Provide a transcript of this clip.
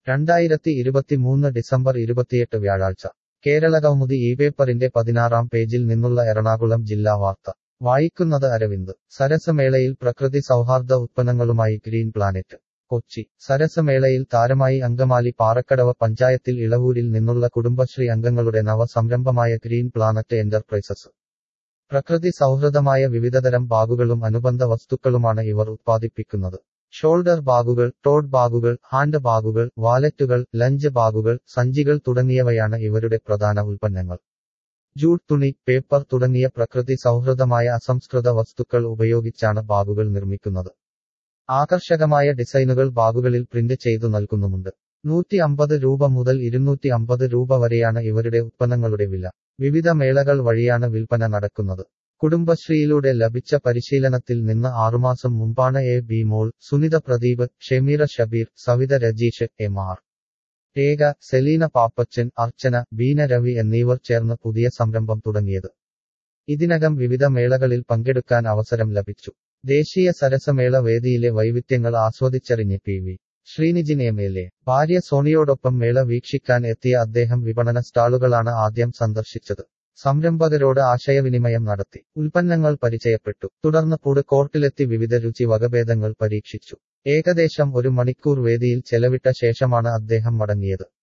രണ്ടായിരത്തി ഇരുപത്തിമൂന്ന് ഡിസംബർ ഇരുപത്തിയെട്ട് വ്യാഴാഴ്ച കേരളകൗമുദി ഈ പേപ്പറിന്റെ പതിനാറാം പേജിൽ നിന്നുള്ള എറണാകുളം ജില്ലാ വാർത്ത വായിക്കുന്നത് അരവിന്ദ് സരസമേളയിൽ പ്രകൃതി സൗഹാർദ്ദ ഉത്പന്നങ്ങളുമായി ഗ്രീൻ പ്ലാനറ്റ് കൊച്ചി സരസമേളയിൽ താരമായി അങ്കമാലി പാറക്കടവ് പഞ്ചായത്തിൽ ഇളവൂരിൽ നിന്നുള്ള കുടുംബശ്രീ അംഗങ്ങളുടെ നവസംരംഭമായ ഗ്രീൻ പ്ലാനറ്റ് എന്റർപ്രൈസസ് പ്രകൃതി സൗഹൃദമായ വിവിധതരം ബാഗുകളും അനുബന്ധ വസ്തുക്കളുമാണ് ഇവർ ഉത്പാദിപ്പിക്കുന്നത് ഷോൾഡർ ബാഗുകൾ ടോഡ് ബാഗുകൾ ഹാൻഡ് ബാഗുകൾ വാലറ്റുകൾ ലഞ്ച് ബാഗുകൾ സഞ്ചികൾ തുടങ്ങിയവയാണ് ഇവരുടെ പ്രധാന ഉൽപ്പന്നങ്ങൾ ജൂട്ട് തുണി പേപ്പർ തുടങ്ങിയ പ്രകൃതി സൗഹൃദമായ അസംസ്കൃത വസ്തുക്കൾ ഉപയോഗിച്ചാണ് ബാഗുകൾ നിർമ്മിക്കുന്നത് ആകർഷകമായ ഡിസൈനുകൾ ബാഗുകളിൽ പ്രിന്റ് ചെയ്തു നൽകുന്നുമുണ്ട് നൂറ്റി അമ്പത് രൂപ മുതൽ ഇരുന്നൂറ്റി അമ്പത് രൂപ വരെയാണ് ഇവരുടെ ഉത്പന്നങ്ങളുടെ വില വിവിധ മേളകൾ വഴിയാണ് വിൽപ്പന നടക്കുന്നത് കുടുംബശ്രീയിലൂടെ ലഭിച്ച പരിശീലനത്തിൽ നിന്ന് ആറുമാസം മുമ്പാണ് A B Mol Sunitha Pradeep Shemeera Shabeer Savitha Rajeesh M R Rekha Selina Pappachan Archana Beena Ravi എന്നിവർ ചേർന്ന് പുതിയ സംരംഭം തുടങ്ങിയത് ഇതിനകം വിവിധ മേളകളിൽ പങ്കെടുക്കാൻ അവസരം ലഭിച്ചു ദേശീയ സരസമേള വേദിയിലെ വൈവിധ്യങ്ങൾ ആസ്വദിച്ചറിഞ്ഞ് P V Srinijin M L A ഭാര്യ സോണിയോടൊപ്പം മേള വീക്ഷിക്കാൻ എത്തിയ അദ്ദേഹം വിപണന സ്റ്റാളുകളാണ് ആദ്യം സന്ദർശിച്ചത് സംരംഭകരോട് ആശയവിനിമയം നടത്തി ഉൽപ്പന്നങ്ങൾ പരിചയപ്പെട്ടു തുടർന്ന് ഫുഡ് കോർട്ടിലെത്തി വിവിധ രുചി വകഭേദങ്ങൾ പരീക്ഷിച്ചു ഏകദേശം ഒരു മണിക്കൂർ വേദിയിൽ ചെലവിട്ട ശേഷമാണ് അദ്ദേഹം മടങ്ങിയത്